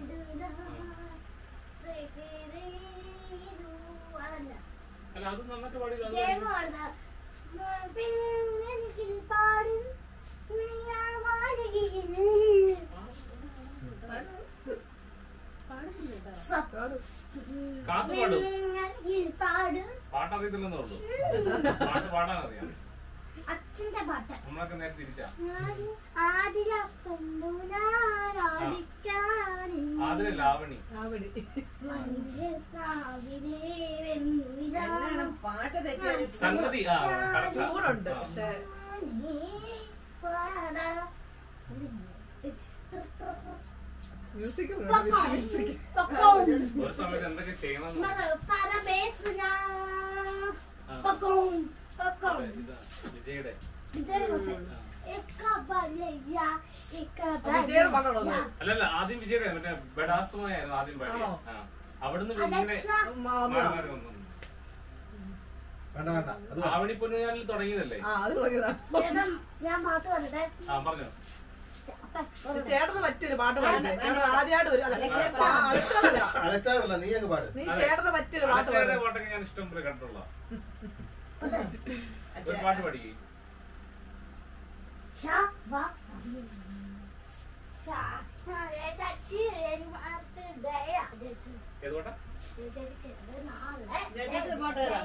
അതല്ല അല്ല അത് നന്നായിട്ട് പാടി അത് ജയമാണ് പിന്നെനിക്കിൽ പാടും കാത്തു പാടും പാടും പാട്ടറിയത്തില്ലെന്നേ ഉള്ളൂ പാട്ട് പാടാൻ അറിയാം അച്ഛന്റെ പാട്ട് നമ്മളൊക്കെ നേരെ തിരിച്ചാ ആതിര കൊണ്ടു ഞാൻ ആടിക്കാനിൻ ആതിര ലാവണി അവിടെ എന്താണ് പാട്ട് തെറ്റിയാൽ സംഗതി ആ കറക്റ്റാ. കൂറുണ്ട് ആ. പക്ഷെ മ്യൂസിക് ഒരു സമയത്ത് എന്തൊക്കെ ചെയ്യണം ആ. അതെ, ഇതാ വിജയുടെ വിജയുടെ പാട്ടാണോ അത്? അല്ലല്ല ആദ്യം വിജയുടെ മറ്റേ ബഡാസുമായിരുന്നു ആദ്യം പാടിയ ആണോ? ആ. അവിടുന്ന് ഇങ്ങനെ മാറി മാറി വന്നു വേണ്ട വേണ്ട അത് ആവണി പൊന്നുകാലിൽ തുടങ്ങിയതല്ലേ ആ അത് തുടങ്ങിയതാണ് ഞാൻ പാട്ട് വന്നിട്ടേ ആ പറഞ്ഞോ ചേട്ടന് പറ്റിയൊരു പാട്ട് പാടില്ലേ ഞങ്ങൾ ആദ്യമായിട്ട് വരും അല്ല ആ, അടുത്തതല്ല. അലച്ചാറല്ല നീ അങ്ങ് പാട് നീ ചേട്ടന് പറ്റിയൊരു പാട്ട് അലക്സയുടെ പാടും പാട്ടൊക്കെ ഞാൻ ഇഷ്ടം പോലെ കണ്ടിട്ടുള്ള ഒരു പാട്ട് പാടിക്കേ ഏത് പാട്ടാ രജത്തിന്റെ പാട്ട് ഏതാ?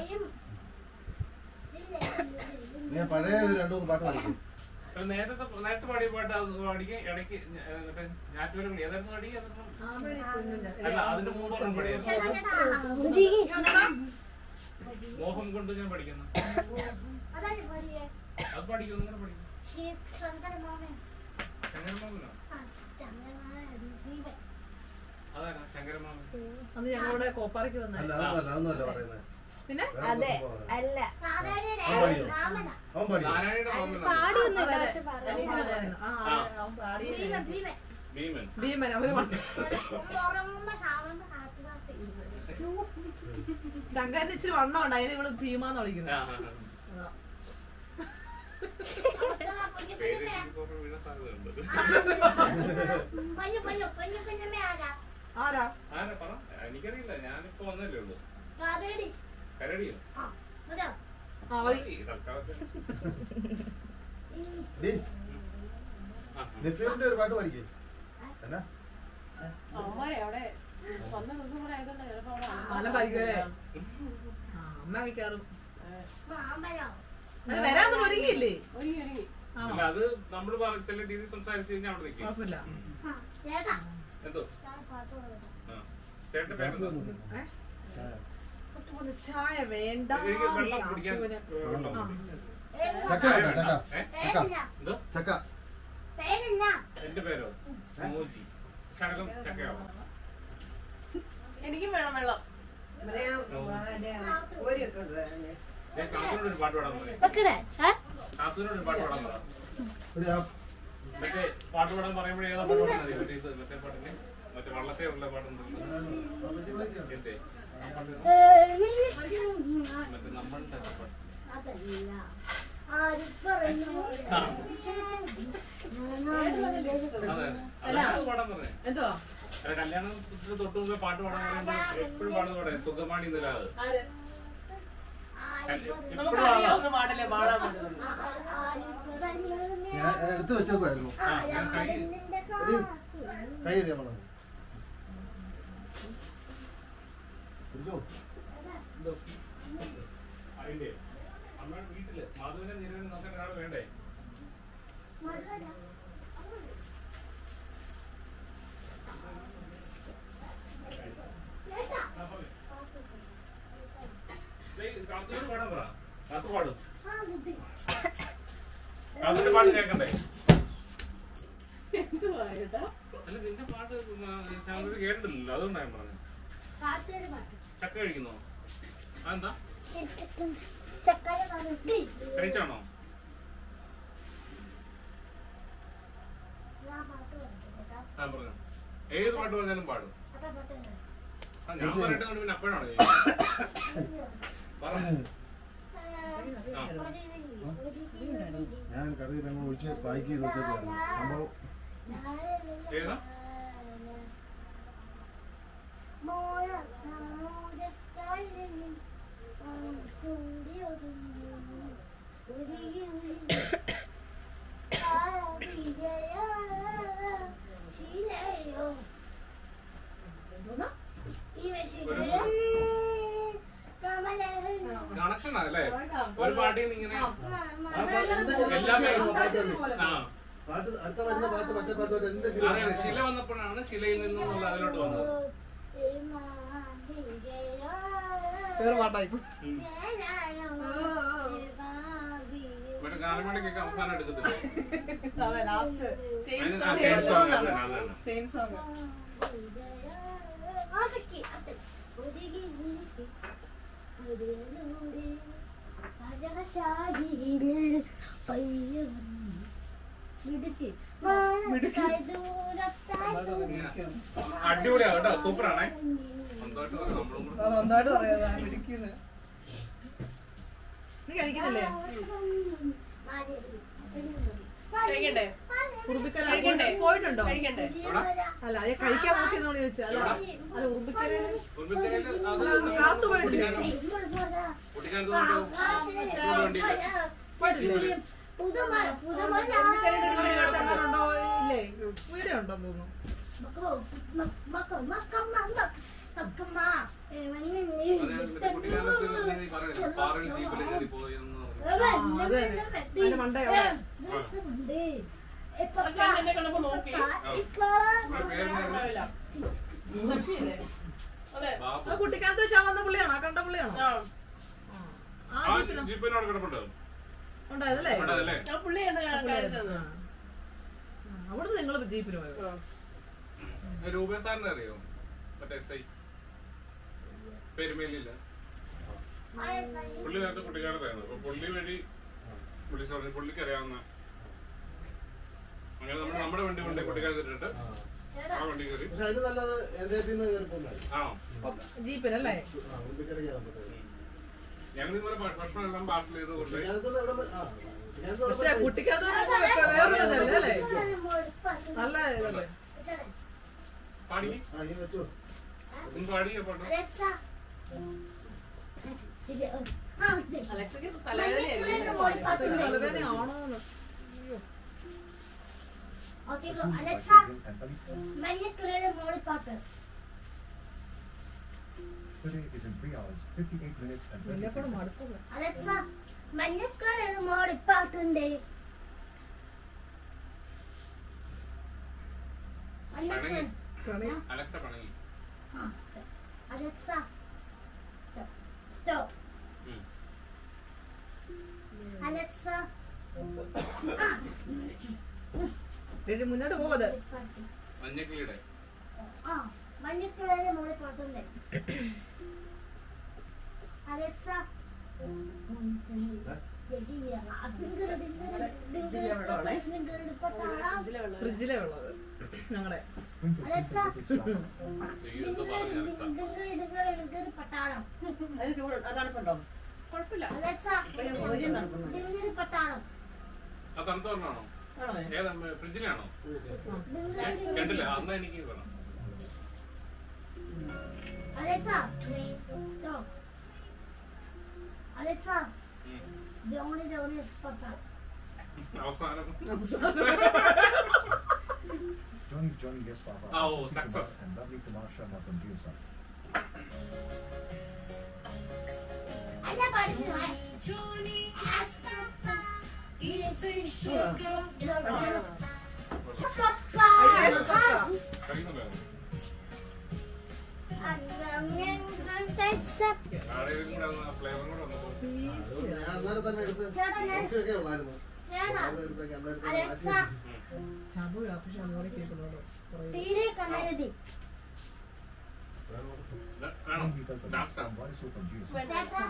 നീ പഴയ ഒരു രണ്ടു മൂന്ന് പാട്ട് പാടിക്കും ഒരു നേരത്തെ നേരത്തെ പാടിയ പാട്ട് അത് പാടിക്ക് ഇടയ്ക്ക് ഞ- ഏ, മറ്റേ ഞാറ്റുവരം കൂടി ഏതായിരുന്നു പാടി ഏതായിരുന്നു? അല്ല അതിന്റെ മുമ്പ് ഒരെണ്ണം പാടിയായിരുന്നു മോഹം കൊണ്ട് ഞാൻ പഠിക്കുന്നു അതാണ് പാടിയേ അത് പഠിക്കുന്നു കൂടെ പഠിക്കും ശങ്കരമാമൻ ശങ്കരമാമനോ ആ ശങ്കരമാമൻ ദീപൻ അതാരാ ശങ്കരമാമൻ അന്ന് ഞങ്ങളുടെ കോപ്പാറയ്ക്ക് വന്ന അല്ല അതൊന്നുമല്ല അതൊന്നുമല്ല പറയുന്നത് പിന്നെ അതെ അല്ല നാരായണയുടെ അവൻ പാടിയോ? രാമനാ അവൻ പാടി നാരായണയുടെ മാമനാണ് പാടിയൊന്നുമില്ല പക്ഷെ പറഞ്ഞു ആ അത് അവൻ പാടി ഭീമൻ ഭീമൻ ഭീമൻ ഭീമൻ അവര് പാടി. ഉറങ്ങുമ്പോ ശാമമ്മ കാട്ടുകാത്ത ശങ്കരന് ഇച്ചിരി വണ്ണം ഉണ്ട് അതിന് ഇവള് ഭീമാന്ന് വിളിക്കുന്നത് ആ, ആ, ആ. പൊന്നു പേര് പൊന്നു എനിക്ക് കുറേ വീഴാൻ സാധ്യതയുണ്ട് പൊന്നു പൊന്നു പൊന്നു പൊന്നമ്മ ആരാ ആരാ ആരാ പറ എനിക്കറിയില്ല ഞാനിപ്പോ വന്നല്ലേ ഉള്ളൂ കാവേരി കരടിയോ ആ അതാ ആ മതി ഈ തൽക്കാലത്തിന് ഡി ആ, നസീറിന്റെ ഒരു പാട്ട് പാടിക്കേ എന്നാ അമ്മമാരെ അവിടെ വന്ന ദിവസം കൂടെ ആയതുകൊണ്ട് ചിലപ്പോ അവിടെ ആലം പരിക്കല്ലേ ആ അമ്മ മിക്കാറും മാമ്പഴോ അത് വരാൻ ഒരുങ്ങിയില്ലേ ഒരുങ്ങി ഒരുങ്ങി ആണോ അല്ല അത് നമ്മള് പറ- ചില രീതി സംസാരിച്ച് കഴിഞ്ഞാൽ അവിടെ നിൽക്കും കുഴപ്പമില്ല ആ ചേട്ടാ എന്തോ ഞാൻ പാട്ട് പാടാം ആ ചേട്ടന്റെ പേരെന്തോ ഏ? കുട്ടുപോലെ ചായ വേണ്ട എനിക്ക് വെള്ളം കുടിക്കാൻ ശാന്തുവിന്. വെള്ളം ആ. കുടിക്കാൻ. ചക്ക വേണ്ട ചക്ക ഏ? ചക്ക പേരെന്നാ എന്തോ ചക്ക പേരെന്നാ എന്റെ പേരോ സ്മൂജി ശകലം ചക്കയാവും എനിക്കും വേണം വെള്ളം ഇവിടെ ഓരിയൊക്കെ ഉണ്ട് അതിന്. ഞാൻ കാത്തൂനോട് ഒരു പാട്ട് പാടാൻ പറയും വെക്കടേ ഏ കാത്തൂനോട് ഒരു പാട്ട് പാടാൻ പറ ഒരു ആ- മറ്റേ പാട്ട് പാടാൻ പറയുമ്പോഴേ ഏതാ പാട്ട് പാടാൻ അറിയോ മറ്റേ ഇത് മറ്റേ പാട്ടിന് മറ്റേ വള്ളത്തെ ഉള്ള പാട്ടുണ്ടല്ലോ എന്തേ ആ പാട്ട് മറ്റേ നമ്മളുടെ പാട്ട് അതല്ല ആരും പറയുന്നു ആ. അതെ അതാണ് പാടാൻ പറഞ്ഞേ എന്തോ അല്ല, കല്യാണത്തിന് തൊട്ട് മുമ്പേ പാട്ട് പാടാൻ പറയുമ്പോൾ എപ്പോഴും പാടുന്ന പാടെ സുഖമാണി നിലാവ് ആര് എപ്പോഴും നമുക്ക് പാടാം അറിയാവുന്ന പാടല്ലേ പാടാൻ പറ്റുന്നത് ഞാൻ ഞാൻ എടുത്ത് വെച്ചേക്കുമായിരുന്നു ആ ഞാൻ കൈ കൈ ഇടിയാൻ പറഞ്ഞു പിടിച്ചോ എന്തോ? അതിന്റെ അമ്മയുടെ വീട്ടില് മാധുവിനെ നിരവധി നോക്കാൻ ഒരാൾ വേണ്ടേ ആ, പറഞ്ഞേ. ദേ, കാത്തുവിനോട് പാടാൻ പറ കാത്തു പാടും കാത്തുവിന്റെ പാട്ട് കേൾക്കണ്ടേ എന്തുവാ ഏട്ടാ അല്ല നിന്റെ പാട്ട് ശാന്തി കേട്ടിട്ടില്ലല്ലോ അതുകൊണ്ടാണ് ഞാൻ പറഞ്ഞത് ചക്ക കഴിക്കുന്നോ അതെന്താ ചക്കാല പറഞ്ഞു കഴിച്ചാണോ ഞാൻ പാട്ട് പറഞ്ഞു കേട്ടോ ഞാൻ പറഞ്ഞു ഏത് പാട്ട് പറഞ്ഞാലും പാടും അപ്പൊ പാട്ടുണ്ട് ആ, ഞാൻ പറയട്ടെ കൊണ്ട് പിന്നെ അപ്പോഴാണ് പറ ആ. ഞാൻ കറിയിൽ അങ്ങ് ഒഴിച്ച് പാക്ക് ചെയ്ത് വെച്ചേക്കുമായിരുന്നു സംഭവം ഏതാ കണക്ഷൻ ആണല്ലേ ഒരു പാട്ടിൽ നിന്ന് ഇങ്ങനെ എല്ലാം ആ പാട്ട് അടുത്ത വരുന്ന പാട്ട് മറ്റേ പാട്ട് എന്തെങ്കിലും അതെ അതെ ശില വന്നപ്പോഴാണ് ശിലയിൽ നിന്നുള്ള അതിലോട്ട് വന്നത് വേറെ പാട്ടായി ഉം. മറ്റേ ഗാനമേളയ്ക്കൊക്കെ അവസാനം എടുക്കത്തില്ലേ അതെ ലാസ്റ്റ് ചെയിൻ അതിന് ആ chain song അത് തന്നെ, അത് തന്നെ. ചെയിൻ സോങ് അടിപൊളിയാ കേട്ടോ സൂപ്പറാണേ സ്വന്തമായിട്ട് പറയാം നമ്മളും കൂടെ അത് നന്നായിട്ട് പറയാ പിടിക്കുന്നത് നീ കഴിക്കുന്നില്ലേ കഴിക്കണ്ടേ ഉറുമ്പിക്കര കഴിക്കണ്ടേ? പോയിട്ടുണ്ടോ കഴിക്കണ്ടേ അല്ല അത് കഴിക്കാൻ നോക്കിയെന്നോട് ചോദിച്ചാ അല്ല അല്ല ഉറുമ്പിക്കര ഉറുമ്പിക്കരയില് അത് കാത്തു പോയിട്ടില്ലേ കുട്ടിക്കാലത്ത് കൊണ്ടുപോകും വണ്ടിയില് പുതുമ പുതുമ ഉണ്ടോ ഇല്ലേ വീഡിയോ ഉണ്ടോ തോന്നുന്നു കുട്ടിക്കാലത്ത് നീ പറയുന്നത് പാറയിൽ ജീപ്പിൽ കയറി പോയി എന്ന് പറഞ്ഞു. അത് തന്നെ. അതിന്റെ മണ്ടേ അവിടെ. ഞാൻ എന്നെ കണ്ടപ്പോ നോക്കി ഇവിടെ പേരെന്തായിരുന്നു? ഉണ്ടാവില്ല. ശശിയല്ലേ? അതെ ബാബു. അത് കുട്ടിക്കാലത്ത് വെച്ചാ വന്ന പുള്ളിയാണോ ആ കണ്ട പുള്ളിയാണോ ആ ആ ആ ജീപ്പിനോ ജീപ്പിനോട് കിടപ്പുണ്ട് ഉണ്ടായതല്ലേ ഉണ്ടല്ലേ ആ പുള്ളി എന്ന് കാണിച്ചത് അവിടുന്ന് നിങ്ങൾ ജീപ്പിന് പോയോ രൂപ സാറിനെ അറിയോ മറ്റേ എസ് ഐ പെരുമേലില്ല പുള്ളി നേരത്തെ കുട്ടിക്കാലത്തായിരുന്നു അപ്പൊ പുള്ളി വഴി പുള്ളി പറഞ്ഞു പുള്ളിക്ക് അറിയാവുന്ന അങ്ങനെ നമ്മൾ നമ്മുടെ വണ്ടി കൊണ്ട് കുട്ടിക്കാലത്തിട്ടിട്ട് ആ വണ്ടി കയറി പക്ഷെ അതിന് നല്ലത് എന്റെ നിന്ന് കയറി പോകുന്നതായി ആണോ ജീപ്പിനല്ലേ ഉറുമ്പിക്കരയ്ക്ക് ഞങ്ങൾ ഇതുപോലെ ഭ- ഭക്ഷണം എല്ലാം പാർസൽ ചെയ്ത് കൊണ്ട് ഞാനത് എവിടെ പോയി- ആ, ഞാനത് എവിടെ പക്ഷെ പോയി- കുട്ടിക്കകത്ത് വേറെ ഇതല്ലേ അല്ലേ നല്ല ഇതല്ലേ പാടി ആ, ഇങ്ങനെ വെച്ചോ. ഒന്ന് പാടിയ പാട്ട് അലക്സയ്ക്ക് തലവേദനയായിരുന്നു തലവേദനയാണോന്ന് അലക്സ മഞ്ഞക്കിളിയുടെ മോളിപ്പാട്ട് Today is in 3 hours, 58 minutes and 30 എന്നെക്കൊണ്ട് seconds. മടുക്കുന്നു അലക്സ മഞ്ഞക്കിളിയുടെ മോളിപ്പാട്ടുണ്ട് പണങ്ങി പ്രണയം അലക്സ പണങ്ങി അലക്സ സ്റ്റോപ്പ് ഉം. അലക്സ ഇത് മുന്നോട്ട് പോവത് മഞ്ഞക്കിളിയുടെ ആ മഞ്ഞക്കിളിയുടെ മോളിപ്പാട്ടുണ്ട് അലക്സ ഫ്രിഡ്ജിലെ ഉള്ളത് ഞങ്ങളുടെ അലക്സ ഈ എന്തോ പറഞ്ഞു അലക്സ പട്ടാളം അതിന് ചൂട് തണുപ്പുണ്ടോ കുഴപ്പമില്ല അലക്സ ഒരു തണുപ്പുണ്ടോ ഡിംഗിരി പട്ടാളം ആ തണുത്ത പറഞ്ഞാണോ ഏതാ ഫ്രിഡ്ജിലാണോ കണ്ടില്ല അന്നാ എനിക്ക് വേണം Alexa, wait, stop. Alexa, Johnny Johnny is Papa. അവസാനം Johnny Johnny Yes Papa. Oh, Super success. And lovely Kumar Sharma from Dilsa. അല്ല പഠിക്കുവാ. Yes, Papa. Papa. കഴിയുന്നില്ല അങ്ങനെ ആരെയും കൂടെ ഒന്ന് ഫ്ലേവർ കൂടെ വന്നപ്പോൾ ഞാൻ അന്നേരം തന്നെ എടുത്ത് ചേട്ടാ ഞാൻ കുറച്ചൊക്കെ ഉള്ളായിരുന്നു ചേട്ടാ അത് എടുത്തേക്ക് എൻ്റെ അടുത്ത് അലക്സ ചബു പക്ഷെ അതുപോലെ കേൾക്കുന്നുണ്ടോ തീരെ കണ്ണഴുതി വേണം One vehicle for last from Boris from Dilsa. ചേട്ടാ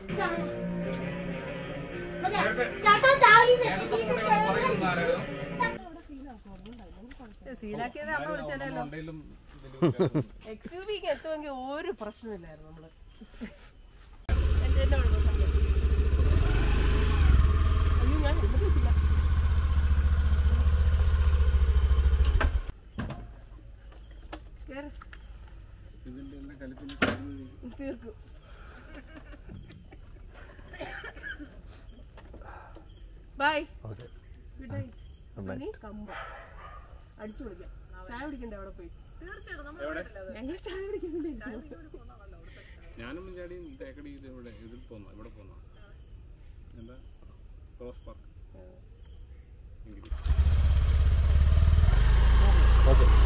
ചേട്ടാ താഴെ നേരത്തെ കുട്ടികൾ പറയുന്നത് ആരായിരുന്നു സീനാക്കിയത് അമ്മ വിളിച്ചാലോ എക്സ് യു വിക്ക് എത്തുമെങ്കിൽ ഒരു പ്രശ്നമില്ലായിരുന്നു നമ്മള് എന്റെ എന്റെ കുഴപ്പം സംഭവിച്ചു. അയ്യോ, ഞാൻ helmet വെച്ചില്ല. കേറ്. തീർക്കും ബൈ ഓക്കെ ഗുഡ് നൈറ്റ് ഇനി കമ്പം അടിച്ചു വിളിക്കാം ചായ കുടിക്കണ്ടേ അവിടെ പോയി ഞങ്ങൾ ചായ കുടിക്കുന്നില്ല ഞാനും ചാടിയും തേക്കടി ഇത് ഇവിടെ ഇതിൽ പോന്ന ഇവിടെ പോന്ന എന്താ ക്രോസ് പാർക്ക് ഓക്കെ